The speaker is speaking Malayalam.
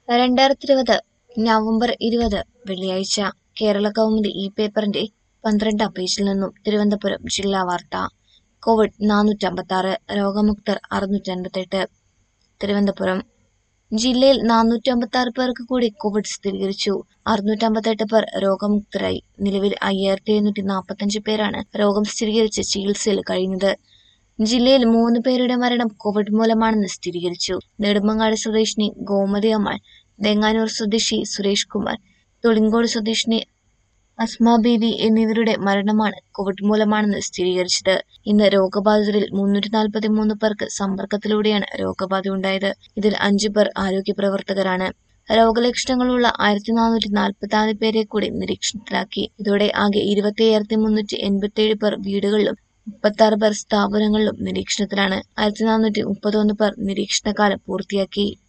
രണ്ടായിരത്തി ഇരുപത് നവംബർ ഇരുപത് വെള്ളിയാഴ്ച കേരള കൗമുദി ഈ പേപ്പറിന്റെ പന്ത്രണ്ടാം പേജിൽ നിന്നും തിരുവനന്തപുരം ജില്ലാ വാർത്ത കോവിഡ് നാനൂറ്റമ്പത്താറ് രോഗമുക്തർ അറുന്നൂറ്റൻപത്തെട്ട് തിരുവനന്തപുരം ജില്ലയിൽ നാനൂറ്റമ്പത്താറ് പേർക്ക് കൂടി കോവിഡ് സ്ഥിരീകരിച്ചു അറുന്നൂറ്റമ്പത്തെട്ട് പേർ രോഗമുക്തരായി നിലവിൽ അയ്യായിരത്തി എഴുന്നൂറ്റി നാൽപ്പത്തഞ്ച് പേരാണ് രോഗം സ്ഥിരീകരിച്ച് ചികിത്സയിൽ കഴിയുന്നത് ജില്ലയിൽ മൂന്ന് പേരുടെ മരണം കോവിഡ് മൂലമാണെന്ന് സ്ഥിരീകരിച്ചു നെടുമങ്ങാട് സ്വദേശിനി ഗോമതി അമ്മാൾ വെങ്ങാനൂർ സ്വദേശി സുരേഷ് കുമാർ തൊളിങ്കോട് സ്വദേശിനി അസ്മ ബീവി എന്നിവരുടെ മരണമാണ് കോവിഡ് മൂലമാണെന്ന് സ്ഥിരീകരിച്ചത് ഇന്ന് രോഗബാധിതരിൽ മുന്നൂറ്റി നാൽപ്പത്തി മൂന്ന് പേർക്ക് സമ്പർക്കത്തിലൂടെയാണ് രോഗബാധ ഉണ്ടായത് ഇതിൽ അഞ്ചു പേർ ആരോഗ്യ പ്രവർത്തകരാണ് രോഗലക്ഷണങ്ങളുള്ള ആയിരത്തി നാനൂറ്റി നാൽപ്പത്തി നാല് പേരെ കൂടി നിരീക്ഷണത്തിലാക്കി ഇതോടെ ആകെ ഇരുപത്തി അയ്യായിരത്തി മുന്നൂറ്റി എൺപത്തി ഏഴ് പേർ വീടുകളിലും മുപ്പത്തി ആറ് പേർ സ്ഥാപനങ്ങളിലും നിരീക്ഷണത്തിലാണ് ആയിരത്തി നാനൂറ്റി മുപ്പത്തൊന്ന് പേർ നിരീക്ഷണകാലം പൂർത്തിയാക്കി